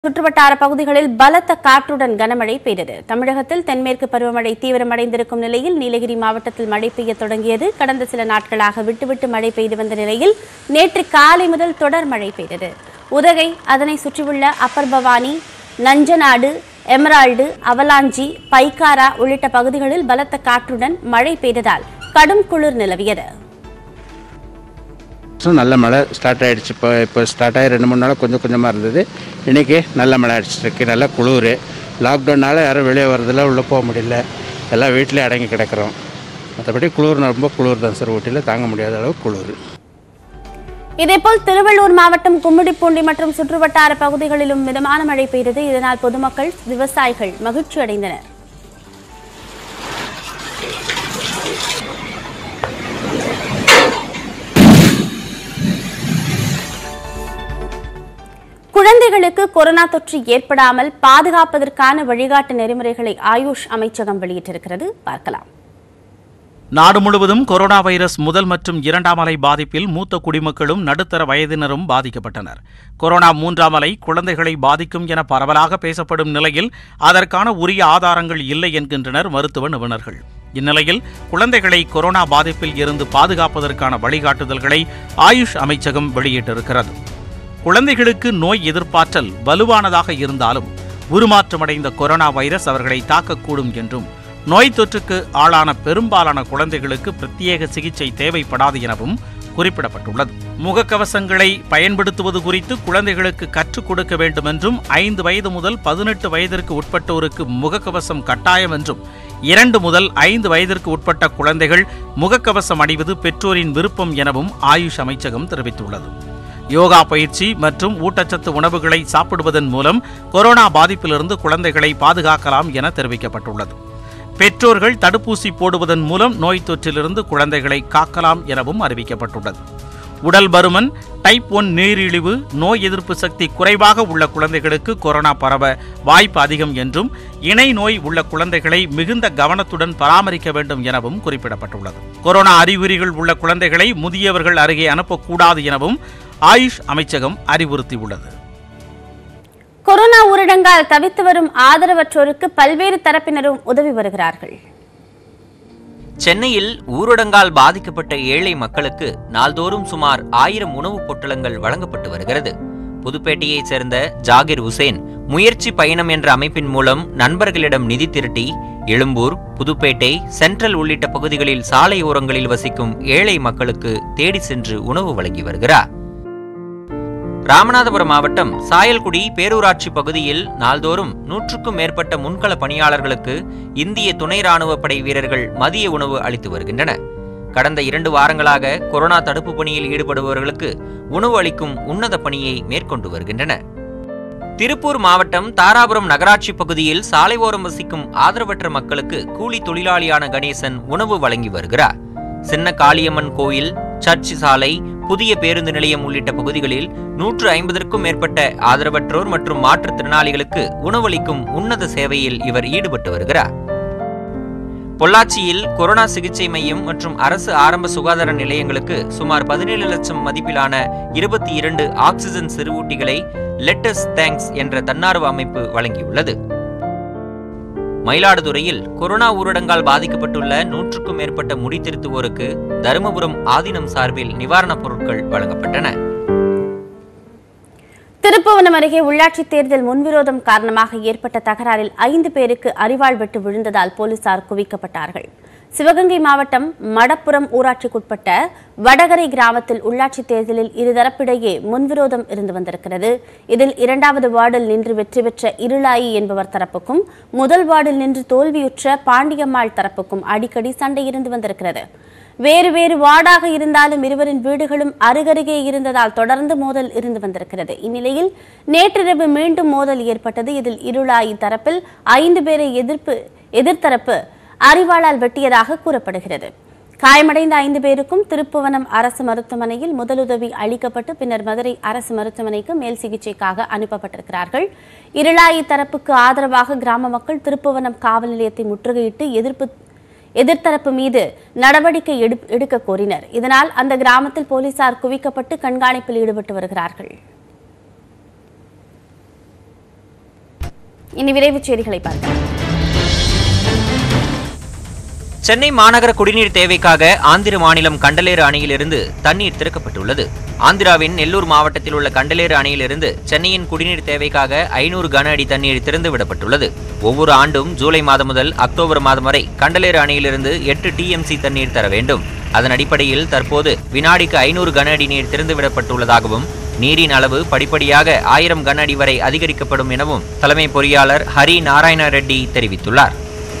சுற்றுவட்டார பகுதிகளில் பலத்த காற்றுடன் கனமழை பெய்தது தமிழகத்தில் தென்மேற்கு பருவமழை தீவிரமடைந்திருக்கும் நிலையில் நீலகிரி மாவட்டத்தில் மழை பெய்ய தொடங்கியது கடந்த சில நாட்களாக விட்டுவிட்டு மழை பெய்து வந்த நிலையில் நேற்று காலை முதல் தொடர் மழை பெய்தது உதகை அதனை சுற்றியுள்ள Upper Bhavani Nanjanad Emerald Avalanche Pykara உள்ளிட்ட பகுதிகளில் பலத்த காற்றுடன் மழை பெய்ததால் கடும் குளிர் நிலவியது ஸோ நல்ல மழை ஸ்டார்ட் ஆகிடுச்சு இப்போ இப்போ ஸ்டார்ட் ஆகி ரெண்டு மூணு நாள் கொஞ்சம் கொஞ்சமாக இருந்தது இன்றைக்கி நல்ல மழை அடிச்சிருக்கு நல்ல குளிர் லாக்டவுனால் யாரும் வெளியே வரதில்ல உள்ளே போக முடியல எல்லாம் வீட்டிலே அடங்கி கிடக்குறோம் மற்றபடி குளிர் ரொம்ப குளிர் தான் சார் ஊட்டியில் தாங்க முடியாத அளவு குளிர் இதேபோல் திருவள்ளூர் மாவட்டம் கும்மிடிப்பூண்டி மற்றும் சுற்றுவட்டார பகுதிகளிலும் மிதமான மழை பெய்தது இதனால் பொதுமக்கள் விவசாயிகள் மகிழ்ச்சி அடைந்தனர் குழந்தைகளுக்கு கொரோனா தொற்று ஏற்படாமல் பாதுகாப்பதற்கான வழிகாட்டு நெறிமுறைகளை ஆயுஷ் அமைச்சகம் வெளியிட்டிருக்கிறது பார்க்கலாம் நாடு முழுவதும் கொரோனா வைரஸ் முதல் மற்றும் இரண்டாம் அலை பாதிப்பில் மூத்த குடிமக்களும் நடுத்தர வயதினரும் பாதிக்கப்பட்டனர் கொரோனா மூன்றாம் அலை குழந்தைகளை பாதிக்கும் என பரவலாக பேசப்படும் நிலையில் அதற்கான உரிய ஆதாரங்கள் இல்லை என்கின்றனர் மருத்துவ நிபுணர்கள் இந்நிலையில் குழந்தைகளை கொரோனா பாதிப்பில் இருந்து பாதுகாப்பதற்கான வழிகாட்டுதல்களை ஆயுஷ் அமைச்சகம் வெளியிட்டிருக்கிறது குழந்தைகளுக்கு நோய் எதிர்ப்பாற்றல் வலுவானதாக இருந்தாலும் உருமாற்றமடைந்த கொரோனா வைரஸ் அவர்களை தாக்கக்கூடும் என்றும் நோய் தொற்றுக்கு ஆளான பெரும்பாலான குழந்தைகளுக்கு பிரத்யேக சிகிச்சை தேவைப்படாது எனவும் குறிப்பிடப்பட்டுள்ளது முகக்கவசங்களை பயன்படுத்துவது குறித்து குழந்தைகளுக்கு கற்றுக் கொடுக்க வேண்டும் என்றும் ஐந்து வயது முதல் பதினெட்டு வயதிற்கு உட்பட்டோருக்கு முகக்கவசம் கட்டாயம் என்றும் இரண்டு முதல் ஐந்து வயதிற்கு உட்பட்ட குழந்தைகள் முகக்கவசம் அணிவது பெற்றோரின் விருப்பம் எனவும் ஆயுஷ் அமைச்சகம் தெரிவித்துள்ளது யோகா பயிற்சி மற்றும் ஊட்டச்சத்து உணவுகளை சாப்பிடுவதன் மூலம் கொரோனா பாதிப்பிலிருந்து குழந்தைகளை பாதுகாக்கலாம் என தெரிவிக்கப்பட்டுள்ளது பெற்றோர்கள் தடுப்பூசி போடுவதன் மூலம் நோய் தொற்றிலிருந்து குழந்தைகளை காக்கலாம் எனவும் அறிவிக்கப்பட்டுள்ளது உடல் பருமன் டைப் ஒன் நீரிழிவு நோய் எதிர்ப்பு சக்தி குறைவாக உள்ள குழந்தைகளுக்கு கொரோனா பரவ வாய்ப்பு அதிகம் என்றும் இணை நோய் உள்ள குழந்தைகளை மிகுந்த கவனத்துடன் பராமரிக்க வேண்டும் எனவும் குறிப்பிடப்பட்டுள்ளது கொரோனா அறிகுறிகள் உள்ள குழந்தைகளை முதியவர்கள் அருகே அனுப்பக்கூடாது எனவும் ஆயுஷ் அமைச்சகம் அறிவுறுத்தியுள்ளது கொரோனா ஊரடங்கால் தவித்து வரும் ஆதரவற்றோருக்கு பல்வேறு தரப்பினரும் உதவி வருகிறார்கள் சென்னையில் ஊரடங்கால் பாதிக்கப்பட்ட ஏழை மக்களுக்கு நாள்தோறும் சுமார் ஆயிரம் உணவுப் பொட்டலங்கள் வழங்கப்பட்டு வருகிறது புதுப்பேட்டையைச் சேர்ந்த ஜாகிர் உசேன் முயற்சி பயணம் என்ற அமைப்பின் மூலம் நண்பர்களிடம் நிதி திரட்டி எழும்பூர் புதுப்பேட்டை சென்ட்ரல் உள்ளிட்ட பகுதிகளில் சாலையோரங்களில் வசிக்கும் ஏழை மக்களுக்கு தேடி சென்று உணவு வழங்கி வருகிறார் ராமநாதபுரம் மாவட்டம் சாயல்குடி பேரூராட்சி பகுதியில் நாள்தோறும் நூற்றுக்கும் மேற்பட்ட முன்கள பணியாளர்களுக்கு இந்திய துணை ராணுவ படை வீரர்கள் மதிய உணவு அளித்து வருகின்றனர் கடந்த இரண்டு வாரங்களாக கொரோனா தடுப்பு பணியில் ஈடுபடுபவர்களுக்கு உணவு அளிக்கும் உன்னத பணியை மேற்கொண்டு வருகின்றனர் திருப்பூர் மாவட்டம் தாராபுரம் நகராட்சி பகுதியில் சாலை ஓரம் வசிக்கும் ஆதரவற்ற மக்களுக்கு கூலி தொழிலாளியான கணேசன் உணவு வழங்கி வருகிறார் சின்ன காளியம்மன் கோயில் சர்ச் சாலை புதிய பேருந்து நிலையம் உள்ளிட்ட பகுதிகளில் நூற்று ஐம்பதற்கும் மேற்பட்ட ஆதரவற்றோர் மற்றும் மாற்றுத்திறனாளிகளுக்கு உணவளிக்கும் உன்னத சேவையில் இவர் ஈடுபட்டு வருகிறார் பொள்ளாச்சியில் கொரோனா சிகிச்சை மையம் மற்றும் அரசு ஆரம்ப சுகாதார நிலையங்களுக்கு சுமார் பதினேழு லட்சம் மதிப்பிலான இருபத்தி இரண்டு ஆக்சிஜன் செறிவூட்டிகளை லெட்டஸ் தேங்க்ஸ் என்ற தன்னார்வ அமைப்பு வழங்கியுள்ளது மயிலாடுதுறையில் கொரோனா ஊரடங்கால் பாதிக்கப்பட்டுள்ள நூற்றுக்கும் மேற்பட்ட முடித்திருத்துவோருக்கு தருமபுரம் ஆதீனம் சார்பில் நிவாரணப் பொருட்கள் வழங்கப்பட்டன திருப்புவனம் அருகே உள்ளாட்சித் தேர்தல் முன்விரோதம் காரணமாக ஏற்பட்ட தகராறில் ஐந்து பேருக்கு அரிவாள் வெட்டு விழுந்ததால் போலீசார் குவிக்கப்பட்டார்கள் சிவகங்கை மாவட்டம் மடப்புரம் ஊராட்சிக்குட்பட்ட வடகரை கிராமத்தில் உள்ளாட்சித் தேர்தலில் இருதரப்பிடையே முன்விரோதம் இருந்து வந்திருக்கிறது இதில் இரண்டாவது வார்டில் நின்று வெற்றி பெற்ற இருளாயி என்பவர் தரப்புக்கும் முதல் வார்டில் நின்று தோல்வியுற்ற பாண்டியம்மாள் தரப்புக்கும் அடிக்கடி சண்டை இருந்து வந்திருக்கிறது வேறு வேறு வார்டாக இருந்தாலும் இருவரின் வீடுகளும் அருகருகே இருந்ததால் தொடர்ந்து மோதல் இருந்து வந்திருக்கிறது இந்நிலையில் நேற்றிரவு மீண்டும் மோதல் ஏற்பட்டது இதில் இருளாயி தரப்பில் ஐந்து பேரை எதிர்ப்பு எதிர்த்தரப்பு அரிவாளால் வெட்டியதாக கூறப்படுகிறது காயமடைந்த ஐந்து பேருக்கும் திருப்புவனம் அரசு மருத்துவமனையில் முதலுதவி அளிக்கப்பட்டு பின்னர் மதுரை அரசு மருத்துவமனைக்கு மேல் சிகிச்சைக்காக அனுப்பப்பட்டிருக்கிறார்கள் இருளாயி தரப்புக்கு ஆதரவாக கிராம மக்கள் திருப்புவனம் காவல் நிலையத்தை முற்றுகையிட்டு எதிர்ப்பு எதிர்த்தரப்பு மீது நடவடிக்கை எடு- எடுக்க கோரினர் இதனால் அந்த கிராமத்தில் போலீசார் குவிக்கப்பட்டு கண்காணிப்பில் ஈடுபட்டு வருகிறார்கள் இனி விரைவுச் செய்திகளை பார்க்கலாம் சென்னை மாநகர குடிநீர் தேவைக்காக ஆந்திர மாநிலம் கண்டலேறு அணையிலிருந்து தண்ணீர் திறக்கப்பட்டுள்ளது ஆந்திராவின் நெல்லூர் மாவட்டத்தில் உள்ள கண்டலேறு அணையிலிருந்து சென்னையின் குடிநீர் தேவைக்காக ஐநூறு கன அடி தண்ணீர் திறந்து விடப்பட்டுள்ளது ஒவ்வொரு ஆண்டும் ஜூலை மாதம் முதல் அக்டோபர் மாதம் வரை கண்டலேறு அணையிலிருந்து எட்டு டிஎம்சி தண்ணீர் தர வேண்டும் அதன் அடிப்படையில் தற்போது வினாடிக்கு ஐநூறு கன அடி நீர் திறந்து விடப்பட்டுள்ளதாகவும் நீரின் அளவு படிப்படியாக ஆயிரம் கன அடி வரை அதிகரிக்கப்படும் எனவும் தலைமை பொறியாளர் ஹரி நாராயண ரெட்டி தெரிவித்துள்ளார்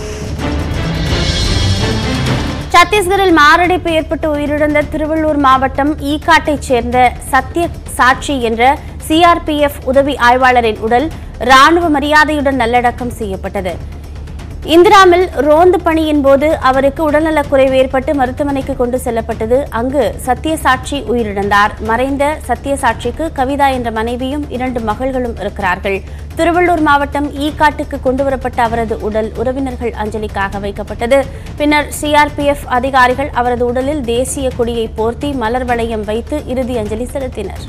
சத்தீஸ்கரில் மாரடைப்பு ஏற்பட்டு உயிரிழந்த திருவள்ளூர் மாவட்டம் ஈக்காட்டைச் சேர்ந்த சத்ய சாட்சி என்ற சிஆர்பிஎஃப் உதவி ஆய்வாளரின் உடல் ராணுவ மரியாதையுடன் நல்லடக்கம் செய்யப்பட்டது இந்திராமில் ரோந்து பணியின் போது அவருக்கு உடல்நலக் குறைவு ஏற்பட்டு மருத்துவமனைக்கு கொண்டு செல்லப்பட்டது அங்கு சத்யசாட்சி உயிரிழந்தார் மறைந்த சத்யசாட்சிக்கு கவிதா என்ற மனைவியும் இரண்டு மகள்களும் இருக்கிறார்கள் திருவள்ளூர் மாவட்டம் ஈக்காட்டுக்கு கொண்டுவரப்பட்ட அவரது உடல் உறவினர்கள் அஞ்சலிக்காக வைக்கப்பட்டது பின்னர் சிஆர்பிஎஃப் அதிகாரிகள் அவரது உடலில் தேசிய கொடியை போர்த்தி மலர் வளையம் வைத்து இறுதி அஞ்சலி செலுத்தினர்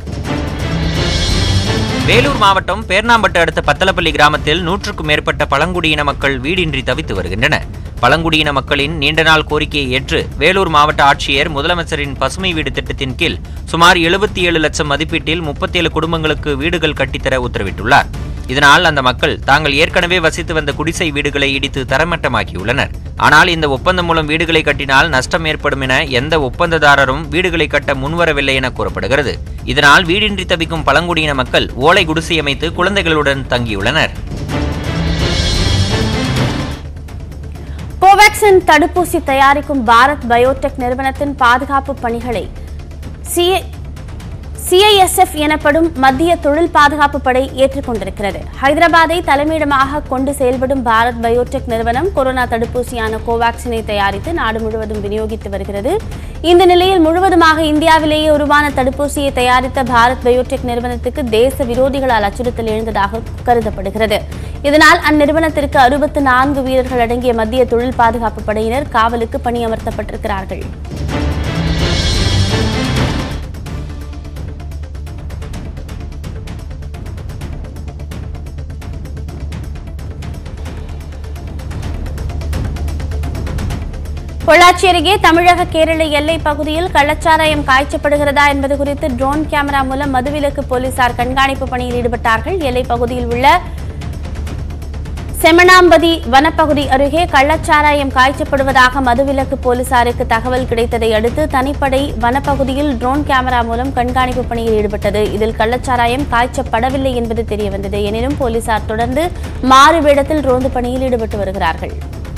வேலூர் மாவட்டம் பேர்ணாம்பட்டு அடுத்த பத்தலப்பள்ளி கிராமத்தில் நூற்றுக்கும் மேற்பட்ட பழங்குடியின மக்கள் வீடின்றி தவித்து வருகின்றனர் பழங்குடியின மக்களின் நீண்ட நாள் கோரிக்கையை ஏற்று வேலூர் மாவட்ட ஆட்சியர் முதலமைச்சரின் பசுமை வீடு திட்டத்தின் கீழ் சுமார் எழுபத்தி ஏழு லட்சம் மதிப்பீட்டில் முப்பத்தேழு குடும்பங்களுக்கு வீடுகள் கட்டித்தர உத்தரவிட்டுள்ளார் இதனால் அந்த மக்கள் தாங்கள் ஏற்கனவே வசித்து வந்த குடிசை வீடுகளை இடித்து தரமட்டமாக்கியுள்ளனர் ஆனால் இந்த ஒப்பந்தம் மூலம் வீடுகளை கட்டினால் நஷ்டம் ஏற்படும் என எந்த ஒப்பந்ததாரரும் வீடுகளை கட்ட முன்வரவில்லை என கூறப்படுகிறது இதனால் வீடின்றி தவிக்கும் பழங்குடியின மக்கள் ஓலை குடிசை அமைத்து குழந்தைகளுடன் தங்கியுள்ளனர் கோவேக்சின் தடுப்பூசி தயாரிக்கும் பாரத் பயோடெக் நிறுவனத்தின் பாதுகாப்பு பணிகளை சிஐஎஸ்எஃப் எனப்படும் மத்திய தொழில் பாதுகாப்பு படை ஏற்றுக்கொண்டிருக்கிறது ஹைதராபாத்தை தலைமையிடமாக கொண்டு செயல்படும் பாரத் பயோடெக் நிறுவனம் கொரோனா தடுப்பூசியான கோவாக்சினை தயாரித்து நாடு முழுவதும் விநியோகித்து வருகிறது இந்த நிலையில் முழுவதுமாக இந்தியாவிலேயே உருவான தடுப்பூசியை தயாரித்த பாரத் பயோடெக் நிறுவனத்துக்கு தேச விரோதிகளால் அச்சுறுத்தல் எழுந்ததாக கருதப்படுகிறது இதனால் அந்நிறுவனத்திற்கு அறுபத்து நான்கு வீரர்கள் அடங்கிய மத்திய தொழில் பாதுகாப்பு படையினர் காவலுக்கு பணியமர்த்தப்பட்டிருக்கிறார்கள் பொள்ளாச்சி அருகே தமிழக கேரள எல்லை பகுதியில் கள்ளச்சாராயம் காய்ச்சப்படுகிறதா என்பது குறித்து ட்ரோன் கேமரா மூலம் மதுவிலக்கு போலீசார் கண்காணிப்பு பணியில் ஈடுபட்டார்கள் எல்லை பகுதியில் உள்ள செமனாம்பதி வனப்பகுதி அருகே கள்ளச்சாராயம் காய்ச்சப்படுவதாக மதுவிலக்கு போலீசாருக்கு தகவல் கிடைத்ததை அடுத்து தனிப்படை வனப்பகுதியில் ட்ரோன் கேமரா மூலம் கண்காணிப்பு பணியில் ஈடுபட்டது இதில் கள்ளச்சாராயம் காய்ச்சப்படவில்லை என்பது தெரியவந்தது எனினும் போலீசார் தொடர்ந்து மாறு வேடத்தில் ரோந்து பணியில் ஈடுபட்டு வருகிறார்கள்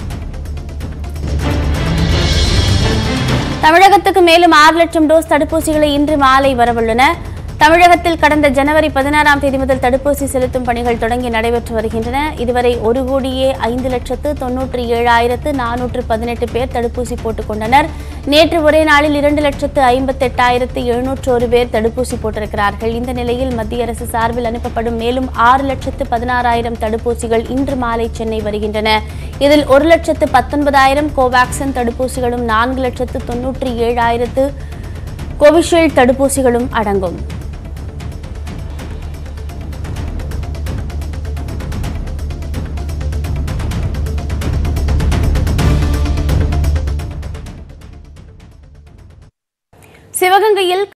தமிழகத்துக்கு மேலும் ஆறு லட்சம் டோஸ் தடுப்பூசிகளை இன்று மாலை வரவுள்ளன தமிழகத்தில் கடந்த ஜனவரி பதினாறாம் தேதி முதல் தடுப்பூசி செலுத்தும் பணிகள் தொடங்கி நடைபெற்று வருகின்றன இதுவரை ஒரு கோடியே ஐந்து லட்சத்து தொன்னூற்றி ஏழாயிரத்து நானூற்று பதினெட்டு பேர் தடுப்பூசி போட்டுக் கொண்டனர் நேற்று ஒரே நாளில் இரண்டு லட்சத்து ஐம்பத்தெட்டாயிரத்து எழுநூற்று ஒரு பேர் தடுப்பூசி போட்டிருக்கிறார்கள் இந்த நிலையில் மத்திய அரசு சார்பில் அனுப்பப்படும் மேலும் ஆறு லட்சத்து பதினாறாயிரம் தடுப்பூசிகள் இன்று மாலை சென்னை வருகின்றன இதில் ஒரு லட்சத்து பத்தொன்பதாயிரம் கோவாக்சின் தடுப்பூசிகளும் நான்கு லட்சத்து தொன்னூற்றி ஏழாயிரத்து கோவிஷீல்டு தடுப்பூசிகளும் அடங்கும் சிவகங்கையில்